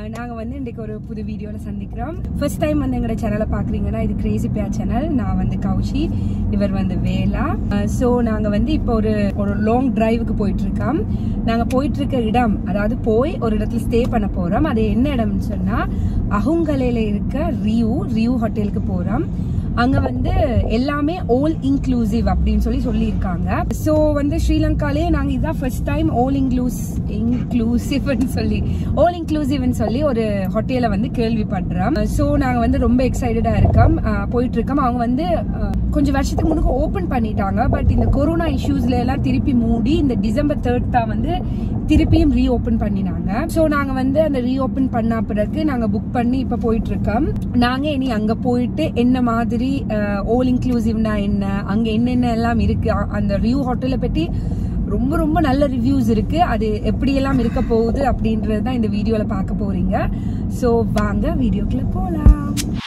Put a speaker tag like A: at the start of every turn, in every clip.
A: நாங்கள் வந்து இன்றைக்கு ஒரு புது வீடியோவில் சந்திக்கிறோம் ஃபர்ஸ்ட் டைம் வந்து எங்களோட சேனலை பார்க்குறீங்கன்னா இது கிரேசி பியா சேனல் நான் வந்து கௌஷி இவர் வந்து வேலா ஸோ நாங்கள் வந்து இப்போ ஒரு ஒரு லாங் டிரைவுக்கு போயிட்டு இருக்கோம் நாங்கள் போயிட்டு இருக்க இடம் அதாவது போய் ஒரு இடத்துல ஸ்டே பண்ண போகிறோம் அது என்ன இடம்னு சொன்னால் அகுங்கலையில் இருக்க ரியூ ரியூ ஹோட்டலுக்கு போகிறோம் அங்க வந்து எல்லாமே ஆல் இன்க்ளூசிவ் அப்படின்னு சொல்லி சொல்லியிருக்காங்க ஸோ வந்து ஸ்ரீலங்காலே நாங்க இதான் ஃபர்ஸ்ட் டைம் ஆல் இன்க்ளூஸ் இன்க்ளூசிவ்னு சொல்லி ஆல் இன்க்ளூசிவ்னு சொல்லி ஒரு ஹோட்டலை வந்து கேள்விப்படுறோம் ஸோ நாங்க வந்து ரொம்ப எக்ஸைட்டடா இருக்கோம் அஹ் போயிட்டு இருக்கோம் அவங்க வந்து அஹ், கொஞ்சம் வருஷத்துக்கு முன்னாடி ஓபன் பண்ணிட்டாங்க பட் இந்த கொரோனா இஷ்யூஸ்ல எல்லாம் திருப்பி மூடி இந்த டிசம்பர் தேர்ட் தான் வந்து திருப்பியும் ரீஓபன் பண்ணினாங்க ஸோ நாங்க வந்து அந்த ரீஓபன் பண்ண பிறகு நாங்க புக் பண்ணி இப்ப போயிட்டு இருக்கோம் நாங்க இனி அங்க போயிட்டு என்ன மாதிரி ஓல் இன்க்ளூசிவ்னா என்ன அங்க என்னென்ன எல்லாம் இருக்கு அ- அந்த ரியூ ஹோட்டலை பற்றி ரொம்ப ரொம்ப நல்ல ரிவ்யூஸ் இருக்கு அது எப்படியெல்லாம் இருக்க போகுது அப்படின்றது தான் இந்த வீடியோல பார்க்க போறீங்க ஸோ வாங்க வீடியோக்குள்ள போலாம்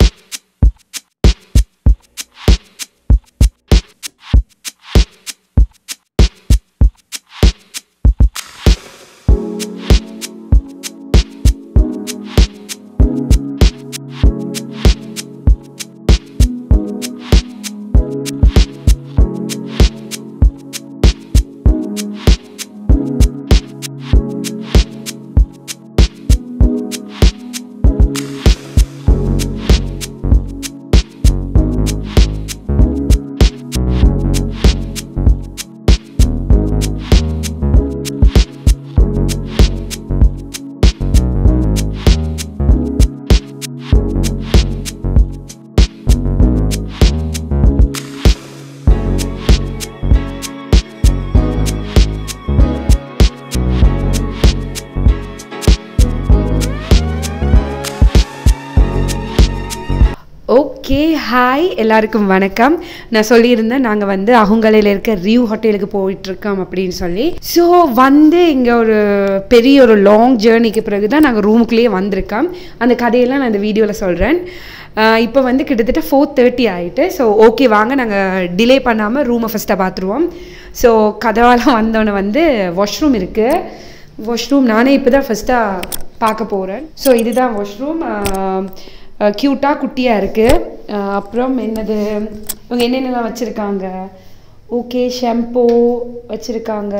A: ஓகே ஹாய் எல்லாருக்கும் வணக்கம் நான் சொல்லியிருந்தேன் நாங்கள் வந்து அகுங்கலையில் இருக்க ரியூ ஹோட்டலுக்கு போயிட்டுருக்கோம் அப்படின்னு சொல்லி ஸோ வந்து இங்கே ஒரு பெரிய ஒரு லாங் ஜேர்னிக்கு பிறகு தான் நாங்கள் ரூமுக்குள்ளேயே வந்திருக்கோம் அந்த கதையெல்லாம் நான் இந்த வீடியோவில் சொல்கிறேன் இப்போ வந்து கிட்டத்தட்ட ஃபோர் தேர்ட்டி ஆகிட்டு ஸோ ஓகே வாங்க நாங்கள் டிலே பண்ணாமல் ரூமை ஃபஸ்ட்டாக பார்த்துருவோம் ஸோ கதவாலாம் வந்தோடனே வந்து வாஷ்ரூம் இருக்குது வாஷ்ரூம் நானே இப்போ தான் ஃபஸ்ட்டாக பார்க்க போகிறேன் ஸோ இதுதான் வாஷ்ரூம் க்யூட்டாக குட்டியாக இருக்குது அப்புறம் என்னது இவங்க என்னென்னலாம் வச்சுருக்காங்க ஓகே ஷாம்பூ வச்சுருக்காங்க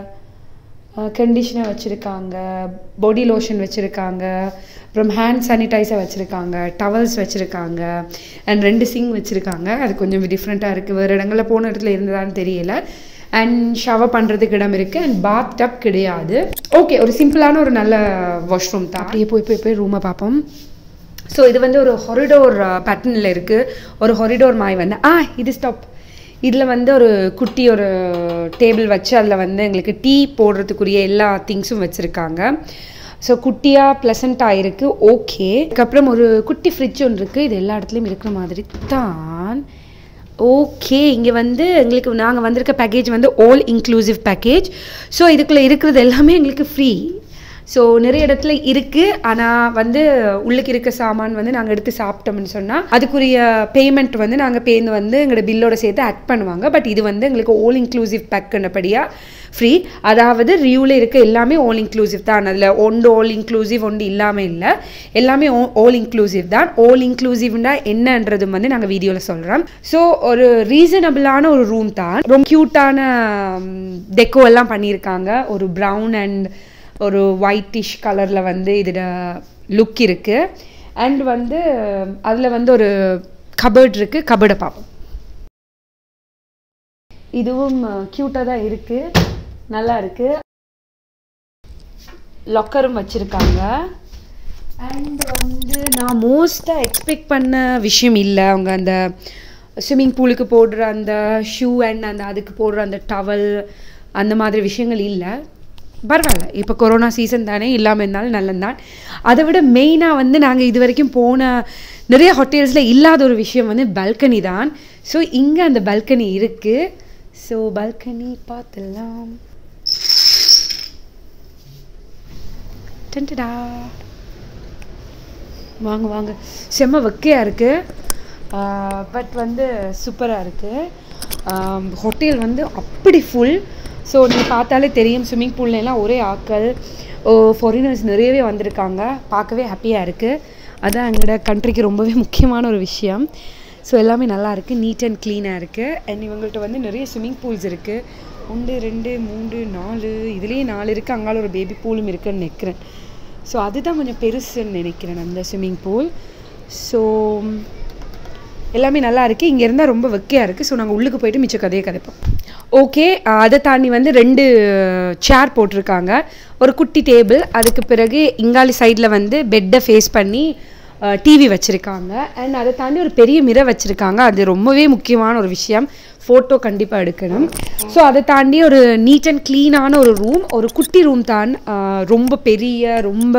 A: கண்டிஷனர் வச்சுருக்காங்க பாடி லோஷன் வச்சுருக்காங்க அப்புறம் ஹேண்ட் சானிடைசர் வச்சுருக்காங்க டவல்ஸ் வச்சுருக்காங்க அண்ட் ரெண்டு சிங் வச்சுருக்காங்க அது கொஞ்சம் டிஃப்ரெண்ட்டாக இருக்குது வேறு இடங்களில் போன இடத்துல இருந்ததான்னு தெரியல அண்ட் ஷவர் பண்ணுறதுக்கு இடம் இருக்குது அண்ட் பாத் டப் கிடையாது ஓகே ஒரு சிம்பிளான ஒரு நல்ல வாஷ்ரூம் தான் அப்படியே போய் போய் போய் ரூமை பார்ப்போம் ஸோ இது வந்து ஒரு ஹொரிடோர் பேட்டர்னில் இருக்குது ஒரு ஹொரிடோர் மாய் வந்து ஆ இது ஸ்டாப் இதில் வந்து ஒரு குட்டி ஒரு டேபிள் வச்சு அதில் வந்து எங்களுக்கு டீ போடுறதுக்குரிய எல்லா திங்ஸும் வச்சுருக்காங்க ஸோ குட்டியாக ப்ளசண்ட்டாக இருக்குது ஓகே அதுக்கப்புறம் ஒரு குட்டி ஃப்ரிட்ஜ் ஒன்று இருக்குது இது எல்லா இடத்துலையும் இருக்கிற மாதிரி தான் ஓகே இங்கே வந்து எங்களுக்கு நாங்கள் வந்திருக்க பேக்கேஜ் வந்து ஆல் இன்க்ளூசிவ் பேக்கேஜ் ஸோ இதுக்குள்ளே இருக்கிறது எல்லாமே எங்களுக்கு ஃப்ரீ ஸோ நிறைய இடத்துல இருக்குது ஆனால் வந்து உள்ளுக்கு இருக்க சாமான் வந்து நாங்கள் எடுத்து சாப்பிட்டோம்னு சொன்னால் அதுக்குரிய பேமெண்ட் வந்து நாங்கள் பேருந்து வந்து எங்களோட பில்லோட சேர்த்து ஆட் பண்ணுவாங்க பட் இது வந்து எங்களுக்கு ஆல் இன்க்ளூசிவ் பேக்குன்னபடியாக ஃப்ரீ அதாவது ரியூவில் இருக்க எல்லாமே ஆல் இன்க்ளூசிவ் தான் அதில் ஒன்று ஆல் இன்க்ளூசிவ் ஒன்று இல்லாமல் இல்லை எல்லாமே ஆல் இன்க்ளூசிவ் தான் ஆல் இன்க்ளூசிவ்னா என்னன்றது வந்து நாங்கள் வீடியோவில் சொல்கிறோம் ஸோ ஒரு ரீசனபிளான ஒரு ரூம் தான் ரொம்ப க்யூட்டான டெக்கோ எல்லாம் பண்ணியிருக்காங்க ஒரு ப்ரௌன் அண்ட் ஒரு ஒயிட்டிஷ் கலரில் வந்து இதோட லுக் இருக்குது அண்ட் வந்து அதில் வந்து ஒரு கபர்ட் இருக்குது கபர்டை பார்ப்போம் இதுவும் க்யூட்டாக தான் இருக்குது நல்லா இருக்குது லாக்கரும் வச்சுருக்காங்க அண்ட் வந்து நான் மோஸ்ட்டாக எக்ஸ்பெக்ட் பண்ண விஷயம் இல்லை அவங்க அந்த ஸ்விம்மிங் பூலுக்கு போடுற அந்த ஷூ அண்ட் அந்த அதுக்கு போடுற அந்த டவல் அந்த மாதிரி விஷயங்கள் இல்லை பரவாயில்ல இப்போ கொரோனா சீசன் தானே இல்லாமல் இருந்தாலும் நல்லந்தான் அதை விட மெயினாக வந்து நாங்கள் இது வரைக்கும் போன நிறைய ஹோட்டல்ஸில் இல்லாத ஒரு விஷயம் வந்து பல்கனி தான் ஸோ இங்கே அந்த பல்கனி இருக்குது ஸோ பல்கனி பார்த்துலாம் டன்டடா வாங்க வாங்க செம்ம வெக்கையாக இருக்குது பட் வந்து சூப்பராக இருக்குது ஹோட்டல் வந்து அப்படி ஃபுல் ஸோ நீங்கள் பார்த்தாலே தெரியும் ஸ்விம்மிங் பூல்லாம் ஒரே ஆக்கள் ஓ ஃபாரினர்ஸ் நிறையவே வந்திருக்காங்க பார்க்கவே ஹாப்பியாக இருக்குது அதான் எங்களோட கண்ட்ரிக்கு ரொம்பவே முக்கியமான ஒரு விஷயம் ஸோ எல்லாமே நல்லா இருக்குது நீட் அண்ட் க்ளீனாக இருக்குது அண்ட் இவங்கள்ட்ட வந்து நிறைய ஸ்விம்மிங் பூல்ஸ் இருக்குது ஒன்று ரெண்டு மூன்று நாலு இதுலேயே நாலு இருக்குது அங்கால ஒரு பேபி பூலும் இருக்குன்னு நினைக்கிறேன் ஸோ அதுதான் கொஞ்சம் பெருசுன்னு நினைக்கிறேன் அந்த ஸ்விம்மிங் பூல் ஸோ எல்லாமே நல்லா இருக்குது இங்கே இருந்தால் ரொம்ப வெக்கையாக இருக்குது ஸோ நாங்கள் உள்ளுக்கு போயிட்டு மிச்ச கதையை கதைப்போம் ஓகே அதை தாண்டி வந்து ரெண்டு சேர் போட்டிருக்காங்க ஒரு குட்டி டேபிள் அதுக்கு பிறகு இங்காலி சைடில் வந்து பெட்டை ஃபேஸ் பண்ணி டிவி வச்சுருக்காங்க அண்ட் அதை தாண்டி ஒரு பெரிய மிரை வச்சுருக்காங்க அது ரொம்பவே முக்கியமான ஒரு விஷயம் ஃபோட்டோ கண்டிப்பாக எடுக்கணும் ஸோ அதை தாண்டி ஒரு நீட் அண்ட் க்ளீனான ஒரு ரூம் ஒரு குட்டி ரூம் தான் ஆஹ் ரொம்ப பெரிய ரொம்ப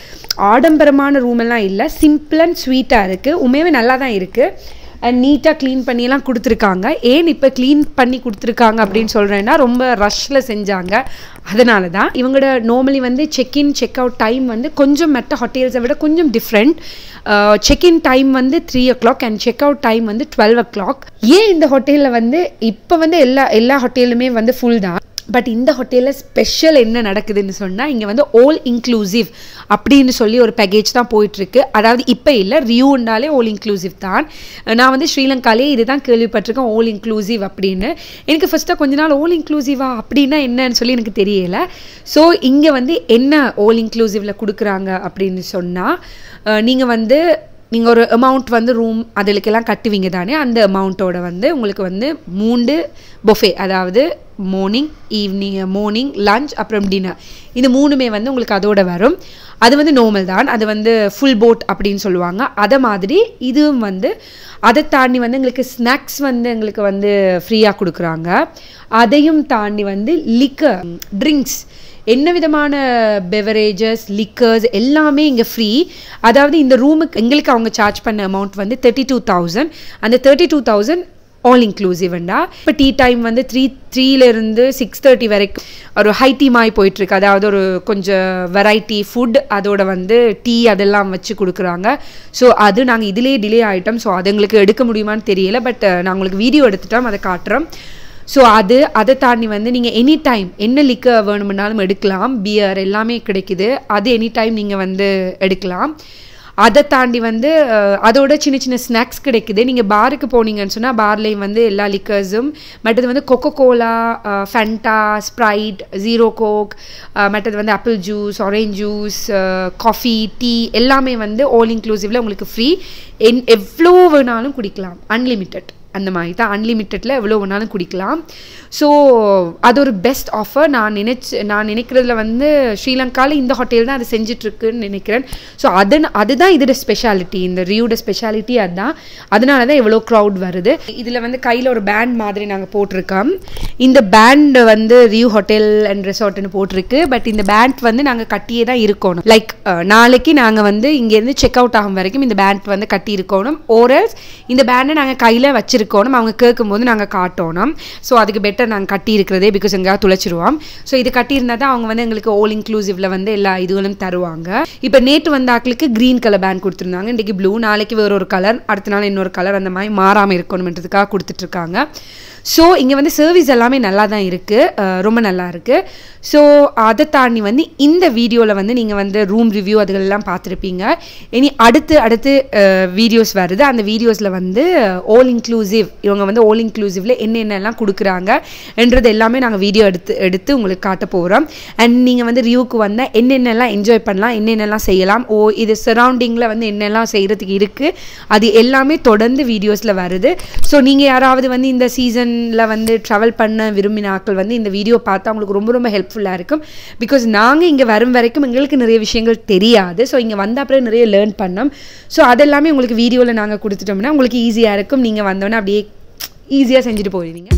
A: ஆடம்பரமான ரூம் எல்லாம் இல்லை சிம்பிள் அண்ட் ஸ்வீட்டாக இருக்குது உண்மையாகவே நல்லா தான் இருக்குது அண்ட் நீட்டாக க்ளீன் பண்ணியெல்லாம் கொடுத்துருக்காங்க ஏன் இப்போ க்ளீன் பண்ணி கொடுத்துருக்காங்க அப்படின்னு சொல்கிறேன்னா ரொம்ப ரஷ்ஷில் செஞ்சாங்க அதனால தான் இவங்களோட நார்மலி வந்து செக்இன் செக் அவுட் டைம் வந்து கொஞ்சம் மற்ற ஹோட்டல்ஸை விட கொஞ்சம் டிஃப்ரெண்ட் செக்இன் டைம் வந்து three o'clock and check out time வந்து டுவெல் ஓ கிளாக் ஏன் இந்த ஹோட்டலில் வந்து இப்போ வந்து எல்லா எல்லா ஹோட்டலுமே வந்து ஃபுல் தான் பட் இந்த ஹோட்டலில் ஸ்பெஷல் என்ன நடக்குதுன்னு சொன்னால் இங்கே வந்து ஆல் இன்க்ளூசிவ் அப்படின்னு சொல்லி ஒரு பேக்கேஜ் தான் போயிட்டுருக்கு அதாவது இப்போ இல்லை ரியூண்டாலே ஆல் இன்க்ளூசிவ் தான் நான் வந்து ஸ்ரீலங்காலே இதுதான் கேள்விப்பட்டிருக்கேன் ஆல் இன்க்ளூசிவ் அப்படின்னு எனக்கு ஃபஸ்ட்டாக கொஞ்ச நாள் ஆல் இன்க்ளூசிவா அப்படின்னா என்னன்னு சொல்லி எனக்கு தெரியல ஸோ இங்கே வந்து என்ன ஆல் இன்க்ளூசிவில் கொடுக்குறாங்க அப்படின்னு சொன்னால் நீங்கள் வந்து நீங்கள் ஒரு அமௌண்ட் வந்து ரூம் அதுக்கெல்லாம் கட்டுவீங்க தானே அந்த அமௌண்ட்டோட வந்து உங்களுக்கு வந்து மூண்டு பொஃபே அதாவது மார்னிங் ஈவினிங் மார்னிங் லஞ்ச் அப்புறம் டின்னர் இந்த மூணுமே வந்து உங்களுக்கு அதோட வரும் அது வந்து நார்மல் தான் அது வந்து ஃபுல் போட் அப்படின்னு சொல்லுவாங்க அதை மாதிரி இதுவும் வந்து அதை தாண்டி வந்து எங்களுக்கு ஸ்நாக்ஸ் வந்து எங்களுக்கு வந்து ஃப்ரீயாக கொடுக்குறாங்க அதையும் தாண்டி வந்து லிக்கர் ட்ரிங்க்ஸ் என்ன விதமான பெவரேஜஸ் லிக்கர்ஸ் எல்லாமே இங்கே ஃப்ரீ அதாவது இந்த ரூமுக்கு எங்களுக்கு அவங்க சார்ஜ் பண்ண அமௌண்ட் வந்து தேர்ட்டி டூ தௌசண்ட் அந்த தேர்ட்டி டூ தௌசண்ட் ஆல் இன்க்ளூசிவ்ண்டா இப்போ டீ டைம் வந்து த்ரீ த்ரீலேருந்து சிக்ஸ் தேர்ட்டி வரைக்கும் ஒரு ஹை டீ மாதிரி போயிட்டுருக்கு அதாவது ஒரு கொஞ்சம் வெரைட்டி ஃபுட் அதோட வந்து டீ அதெல்லாம் வச்சு கொடுக்குறாங்க ஸோ அது நாங்கள் இதிலே டிலே ஆகிட்டோம் ஸோ அது எங்களுக்கு எடுக்க முடியுமான்னு தெரியல பட் நான் உங்களுக்கு வீடியோ எடுத்துட்டோம் அதை காட்டுறோம் ஸோ அது அதை தாண்டி வந்து நீங்கள் எனி டைம் என்ன லிக்கர் வேணும்னாலும் எடுக்கலாம் பியர் எல்லாமே கிடைக்குது அது எனி டைம் நீங்கள் வந்து எடுக்கலாம் அதை தாண்டி வந்து அஹ், அதோட சின்ன சின்ன ஸ்நாக்ஸ் கிடைக்குது நீங்கள் பாருக்கு போனீங்கன்னு சொன்னால் பார்லேயும் வந்து எல்லா லிக்கர்ஸும் மற்றது வந்து Coca Cola Fanta Sprite zero Coke மற்றது வந்து apple juice orange juice coffee tea எல்லாமே வந்து ஆல் இன்க்ளூசிவில் உங்களுக்கு ஃப்ரீ என் எவ்வளோ வேணாலும் குடிக்கலாம் அன்லிமிட்டெட் அந்த மாதிரி தான் அன்லிமிட்டெடில் எவ்வளோ வேணாலும் குடிக்கலாம் ஸோ அது ஒரு பெஸ்ட் ஆஃபர் நான் நினைச்சு நான் நினைக்கிறதுல வந்து ஸ்ரீலங்காவில் இந்த ஹோட்டல் தான் அது செஞ்சிட்ருக்குன்னு நினைக்கிறேன் ஸோ அது அதுதான் இதோட ஸ்பெஷாலிட்டி இந்த ரியோட ஸ்பெஷாலிட்டி அதுதான் அதனால தான் எவ்வளோ க்ரௌட் வருது இதில் வந்து கையில் ஒரு பேண்ட் மாதிரி நாங்கள் போட்டிருக்கோம் இந்த பேண்ட் வந்து ரியூ ஹோட்டல் அண்ட் ரெசார்ட்னு போட்டிருக்கு பட் இந்த பேண்ட் வந்து நாங்கள் கட்டியே தான் இருக்கணும் லைக் நாளைக்கு நாங்கள் வந்து இங்கேருந்து செக் அவுட் ஆகும் வரைக்கும் இந்த பேண்ட் வந்து கட்டி இருக்கணும் ஓரல்ஸ் இந்த பேண்டை நாங்கள் கையில் வச்சிருக்கணும் அவங்க கேட்கும்போது நாங்கள் காட்டணும் ஸோ அதுக்கு பெட்டர் நாங்கள் கட்டி இருக்கிறதே பிகாஸ் எங்கேயாவது துளைச்சிருவோம் ஸோ இது கட்டியிருந்தால் தான் அவங்க வந்து எங்களுக்கு ஆல் இன்க்ளூசிவ்ல வந்து எல்லா இதுகளும் தருவாங்க இப்போ நேற்று வந்த ஆட்களுக்கு க்ரீன் கலர் பேண்ட் கொடுத்துருந்தாங்க இன்றைக்கி ப்ளூ நாளைக்கு வேற ஒரு கலர் அடுத்த நாள் இன்னொரு கலர் அந்த மாதிரி மாறாமல் இருக்கணுன்றதுக்காக கொடுத்துட்ருக்காங்க ஸோ இங்கே வந்து சர்வீஸ் எல்லாமே நல்லா தான் இருக்குது ரொம்ப நல்லா இருக்குது ஸோ அதை தாண்டி வந்து இந்த வீடியோவில் வந்து நீங்கள் வந்து ரூம் ரிவ்யூ அதுகளெல்லாம் பார்த்துருப்பீங்க இனி அடுத்து அடுத்து வீடியோஸ் வருது அந்த வீடியோஸில் வந்து ஆல் இன்க்ளூசிவ் இவங்க வந்து ஆல் இன்க்ளூசிவ்ல என்னென்னலாம் கொடுக்குறாங்க என்றது எல்லாமே நாங்கள் வீடியோ எடுத்து எடுத்து உங்களுக்கு காட்ட போகிறோம் அண்ட் நீங்கள் வந்து ரிவ்யூக்கு வந்தால் என்னென்னலாம் என்ஜாய் பண்ணலாம் என்னென்னலாம் செய்யலாம் ஓ இது சரௌண்டிங்கில் வந்து என்னெல்லாம் செய்கிறதுக்கு இருக்குது அது எல்லாமே தொடர்ந்து வீடியோஸில் வருது ஸோ நீங்கள் யாராவது வந்து இந்த சீசனில் வந்து ட்ராவல் பண்ண விரும்பின ஆட்கள் வந்து இந்த வீடியோ பார்த்தா உங்களுக்கு ரொம்ப ரொம்ப ஹெல்ப்ஃபுல்லாக இருக்கும் பிகாஸ் நாங்கள் இங்கே வரும் வரைக்கும் எங்களுக்கு நிறைய விஷயங்கள் தெரியாது ஸோ இங்கே வந்த அப்புறம் நிறைய லேர்ன் பண்ணோம் ஸோ அதெல்லாமே உங்களுக்கு வீடியோவில் நாங்கள் கொடுத்துட்டோம்னா உங்களுக்கு ஈஸியாக இருக்கும் நீங்கள் வந்தோன்னே அப்படியே ஈஸியாக செஞ்சுட்டு போயிடுவீங்க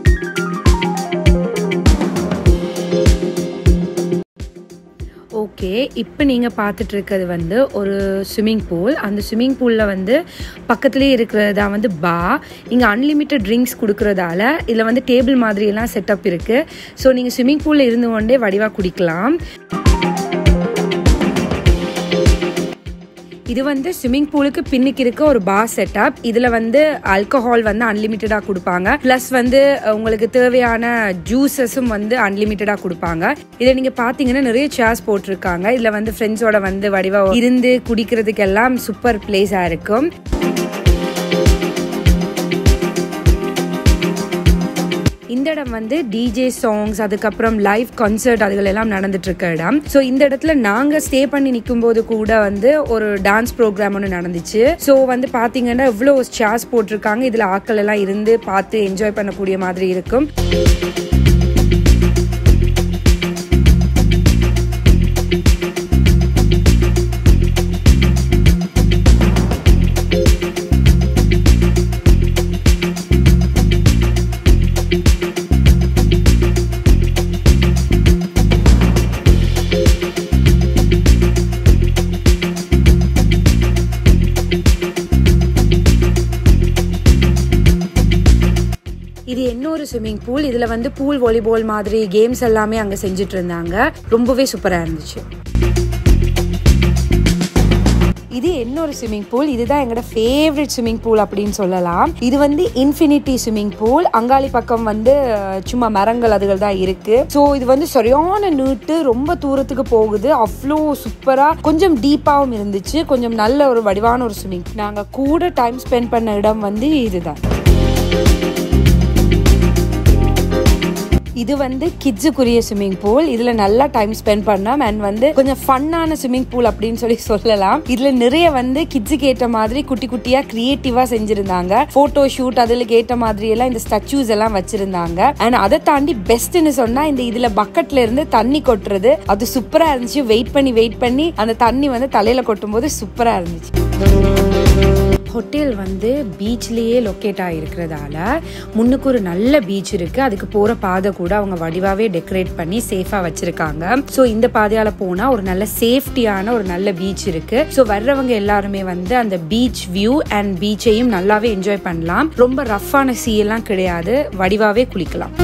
A: ஓகே இப்போ நீங்கள் பார்த்துட்டு இருக்கிறது வந்து ஒரு ஸ்விம்மிங் பூல் அந்த ஸ்விம்மிங் பூலில் வந்து பக்கத்துலேயே இருக்கிறதா வந்து பா இங்கே அன்லிமிட்டட் ட்ரிங்க்ஸ் கொடுக்குறதால இதில் வந்து டேபிள் மாதிரியெல்லாம் செட்டப் இருக்குது ஸோ நீங்கள் ஸ்விம்மிங் பூலில் இருந்து கொண்டே வடிவாக குடிக்கலாம் இது வந்து ஸ்விம்மிங் பூலுக்கு பின்னுக்கு இருக்க ஒரு பார் செட்டப் இதில் வந்து ஆல்கஹால் வந்து அன்லிமிட்டடாக கொடுப்பாங்க ப்ளஸ் வந்து உங்களுக்கு தேவையான ஜூஸஸும் வந்து அன்லிமிட்டடாக கொடுப்பாங்க இதை நீங்கள் பார்த்தீங்கன்னா நிறைய சேர்ஸ் போட்டிருக்காங்க இதில் வந்து ஃப்ரெண்ட்ஸோட வந்து வடிவாக இருந்து குடிக்கிறதுக்கெல்லாம் சூப்பர் பிளேஸாக இருக்கும் இந்த இடம் வந்து டிஜே சாங்ஸ் அதுக்கப்புறம் லைவ் கான்சர்ட் அதுகள் எல்லாம் நடந்துட்டு இருக்க இடம் ஸோ இந்த இடத்துல நாங்க ஸ்டே பண்ணி நிற்கும் போது கூட வந்து ஒரு டான்ஸ் ப்ரோக்ராம் ஒன்று நடந்துச்சு ஸோ வந்து பாத்தீங்கன்னா இவ்வளோ சேர்ஸ் போட்டிருக்காங்க இதுல ஆட்கள் எல்லாம் இருந்து பார்த்து என்ஜாய் பண்ணக்கூடிய மாதிரி இருக்கும் இது இன்னொரு ஸ்விம்மிங் பூல் இதில் வந்து பூல் வாலிபால் மாதிரி கேம்ஸ் எல்லாமே அங்கே செஞ்சுட்டு இருந்தாங்க ரொம்பவே சூப்பராக இருந்துச்சு இது இன்னொரு ஸ்விம்மிங் பூல் இதுதான் எங்களோட ஃபேவரட் ஸ்விம்மிங் பூல் அப்படின்னு சொல்லலாம் இது வந்து இன்ஃபினிட்டி ஸ்விம்மிங் பூல் அங்காளி பக்கம் வந்து சும்மா மரங்கள் அதுகள் தான் இருக்கு ஸோ இது வந்து சரியான நீட்டு ரொம்ப தூரத்துக்கு போகுது அவ்வளோ சூப்பராக கொஞ்சம் டீப்பாகவும் இருந்துச்சு கொஞ்சம் நல்ல ஒரு வடிவான ஒரு ஸ்விம்மிங் நாங்கள் கூட டைம் ஸ்பெண்ட் பண்ண இடம் வந்து இதுதான் இது வந்து கிட்ஸுக்குரிய ஸ்விம்மிங் பூல் இதுல நல்லா டைம் ஸ்பெண்ட் பண்ணோம் அண்ட் வந்து கொஞ்சம் ஃபன்னான ஸ்விம்மிங் பூல் அப்படின்னு சொல்லி சொல்லலாம் இதுல நிறைய வந்து கிட்ஸுக்கு ஏற்ற மாதிரி குட்டி குட்டியா கிரியேட்டிவா செஞ்சிருந்தாங்க போட்டோ ஷூட் அதுல ஏற்ற மாதிரி எல்லாம் இந்த ஸ்டாச்சூஸ் எல்லாம் வச்சிருந்தாங்க அண்ட் அதை தாண்டி பெஸ்ட்னு சொன்னா இந்த இதுல பக்கெட்ல இருந்து தண்ணி கொட்டுறது அது சூப்பரா இருந்துச்சு வெயிட் பண்ணி வெயிட் பண்ணி அந்த தண்ணி வந்து தலையில கொட்டும் போது சூப்பரா இருந்துச்சு ஹோட்டல் வந்து பீச்லேயே லொக்கேட் ஆகிருக்கிறதால முன்னுக்கு ஒரு நல்ல பீச் இருக்குது அதுக்கு போகிற பாதை கூட அவங்க வடிவாகவே டெக்கரேட் பண்ணி சேஃபாக வச்சுருக்காங்க ஸோ இந்த பாதையால் போனால் ஒரு நல்ல சேஃப்டியான ஒரு நல்ல பீச் இருக்குது ஸோ வர்றவங்க எல்லாருமே வந்து அந்த பீச் வியூ அண்ட் பீச்சையும் நல்லாவே என்ஜாய் பண்ணலாம் ரொம்ப ரஃப்பான சீ எல்லாம் கிடையாது வடிவாகவே குளிக்கலாம்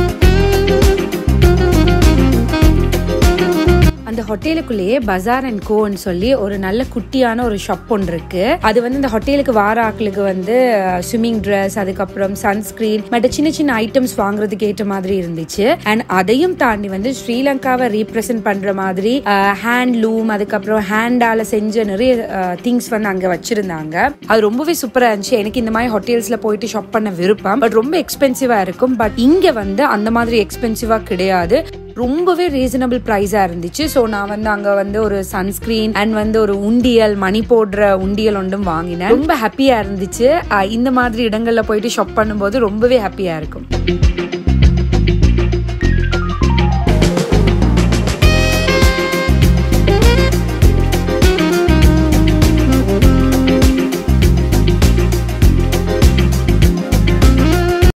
A: அந்த ஹோட்டலுக்குள்ளேயே பஜார் அண்ட் கோன்னு சொல்லி ஒரு நல்ல குட்டியான ஒரு ஷாப் ஒன்று இருக்கு அது வந்து இந்த ஹோட்டலுக்கு வார ஆட்களுக்கு வந்து ஸ்விம்மிங் ட்ரெஸ் அதுக்கப்புறம் சன்ஸ்கிரீன் மற்ற சின்ன சின்ன ஐட்டம்ஸ் வாங்குறதுக்கு ஏற்ற மாதிரி இருந்துச்சு அண்ட் அதையும் தாண்டி வந்து ஸ்ரீலங்காவை ரீப்ரசென்ட் பண்ற மாதிரி ஹேண்ட்லூம் அதுக்கப்புறம் ஹேண்டால செஞ்ச நிறைய திங்ஸ் வந்து அங்க வச்சிருந்தாங்க அது ரொம்பவே சூப்பரா இருந்துச்சு எனக்கு இந்த மாதிரி ஹோட்டல்ஸ்ல போயிட்டு ஷாப் பண்ண விருப்பம் பட் ரொம்ப எக்ஸ்பென்சிவா இருக்கும் பட் இங்க வந்து அந்த மாதிரி எக்ஸ்பென்சிவா கிடையாது ரொம்பவே ரீசனபிள் ப்ரைஸாக இருந்துச்சு ஸோ நான் வந்து அங்கே வந்து ஒரு சன்ஸ்கிரீன் அண்ட் வந்து ஒரு உண்டியல் மணி போடுற உண்டியல் ஒன்றும் வாங்கினேன் ரொம்ப ஹாப்பியாக இருந்துச்சு இந்த மாதிரி இடங்களில் போயிட்டு ஷாப் பண்ணும்போது ரொம்பவே ஹாப்பியாக இருக்கும்